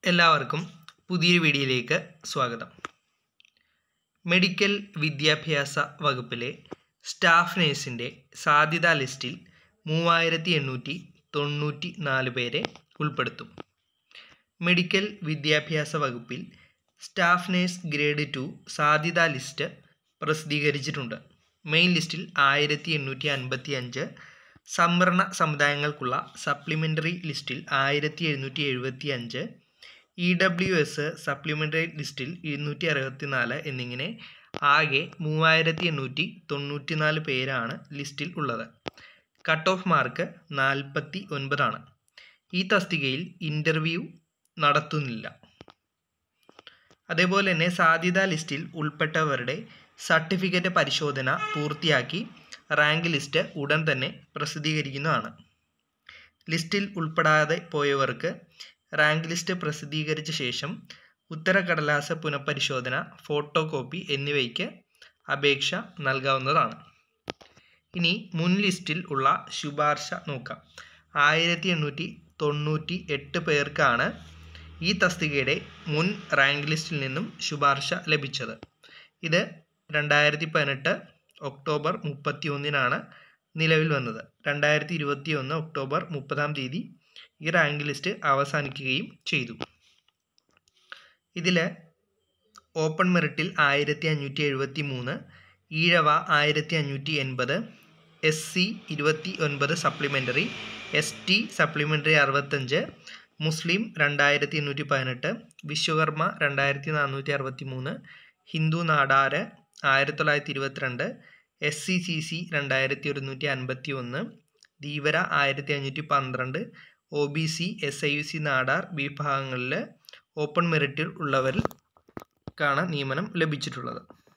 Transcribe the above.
എല്ലാവർക്കും പുതിയൊരു വീഡിയോയിലേക്ക് സ്വാഗതം മെഡിക്കൽ വിദ്യാഭ്യാസ വകുപ്പിലെ സ്റ്റാഫ് നേഴ്സിൻ്റെ സാധ്യതാ ലിസ്റ്റിൽ മൂവായിരത്തി എണ്ണൂറ്റി തൊണ്ണൂറ്റി നാല് പേരെ ഉൾപ്പെടുത്തും മെഡിക്കൽ വിദ്യാഭ്യാസ വകുപ്പിൽ സ്റ്റാഫ് നേഴ്സ് ഗ്രേഡ് ടു സാധ്യതാ ലിസ്റ്റ് പ്രസിദ്ധീകരിച്ചിട്ടുണ്ട് മെയിൻ ലിസ്റ്റിൽ ആയിരത്തി എണ്ണൂറ്റി അൻപത്തി അഞ്ച് സംവരണ സമുദായങ്ങൾക്കുള്ള സപ്ലിമെൻ്ററി ലിസ്റ്റിൽ ആയിരത്തി എഴുന്നൂറ്റി എഴുപത്തി അഞ്ച് ഇ ഡബ്ല്യു എസ് സപ്ലിമെൻ്ററി ലിസ്റ്റിൽ ഇരുന്നൂറ്റി അറുപത്തി നാല് എന്നിങ്ങനെ ആകെ മൂവായിരത്തി എണ്ണൂറ്റി തൊണ്ണൂറ്റി നാല് പേരാണ് ലിസ്റ്റിൽ ഉള്ളത് കട്ട് ഓഫ് മാർക്ക് നാൽപ്പത്തി ഒൻപതാണ് ഈ തസ്തികയിൽ ഇൻ്റർവ്യൂ നടത്തുന്നില്ല അതേപോലെ തന്നെ സാധ്യതാ ലിസ്റ്റിൽ ഉൾപ്പെട്ടവരുടെ സർട്ടിഫിക്കറ്റ് പരിശോധന പൂർത്തിയാക്കി റാങ്ക് ലിസ്റ്റ് ഉടൻ തന്നെ പ്രസിദ്ധീകരിക്കുന്നതാണ് ലിസ്റ്റിൽ ഉൾപ്പെടാതെ പോയവർക്ക് റാങ്ക് ലിസ്റ്റ് പ്രസിദ്ധീകരിച്ച ശേഷം ഉത്തരക്കടലാസ പുനഃപരിശോധന ഫോട്ടോ കോപ്പി എന്നിവയ്ക്ക് അപേക്ഷ നൽകാവുന്നതാണ് ഇനി മുൻ ലിസ്റ്റിൽ ഉള്ള ശുപാർശ നോക്കാം ആയിരത്തി എണ്ണൂറ്റി തൊണ്ണൂറ്റി എട്ട് പേർക്കാണ് ഈ തസ്തികയുടെ മുൻ റാങ്ക് ലിസ്റ്റിൽ നിന്നും ശുപാർശ ലഭിച്ചത് ഇത് രണ്ടായിരത്തി പതിനെട്ട് ഒക്ടോബർ മുപ്പത്തി ഒന്നിനാണ് നിലവിൽ വന്നത് രണ്ടായിരത്തി ഇരുപത്തി ഒന്ന് ഒക്ടോബർ മുപ്പതാം തീയതി ഈ റാങ്ക് ലിസ്റ്റ് അവസാനിക്കുകയും ചെയ്തു ഇതിൽ ഓപ്പൺ മെറിറ്റിൽ ആയിരത്തി അഞ്ഞൂറ്റി എഴുപത്തി മൂന്ന് ഈഴവ ആയിരത്തി അഞ്ഞൂറ്റി എൺപത് എസ് സി ഇരുപത്തി ഒൻപത് സപ്ലിമെൻ്ററി എസ് ടി സപ്ലിമെൻ്ററി അറുപത്തഞ്ച് മുസ്ലിം രണ്ടായിരത്തി എണ്ണൂറ്റി പതിനെട്ട് വിശ്വകർമ്മ രണ്ടായിരത്തി നാനൂറ്റി അറുപത്തി മൂന്ന് ഹിന്ദു നാടാര് ആയിരത്തി തൊള്ളായിരത്തി ഇരുപത്തിരണ്ട് എസ് സി സി സി രണ്ടായിരത്തി ഒരുന്നൂറ്റി അൻപത്തി ഒന്ന് ധീവര ആയിരത്തി അഞ്ഞൂറ്റി പന്ത്രണ്ട് O B C S I U C Nadar വിഭാഗങ്ങളിൽ ഓപ്പൺ മെറിറ്റിൽ ഉള്ളവരിൽക്കാണ് നിയമനം ലഭിച്ചിട്ടുള്ളത്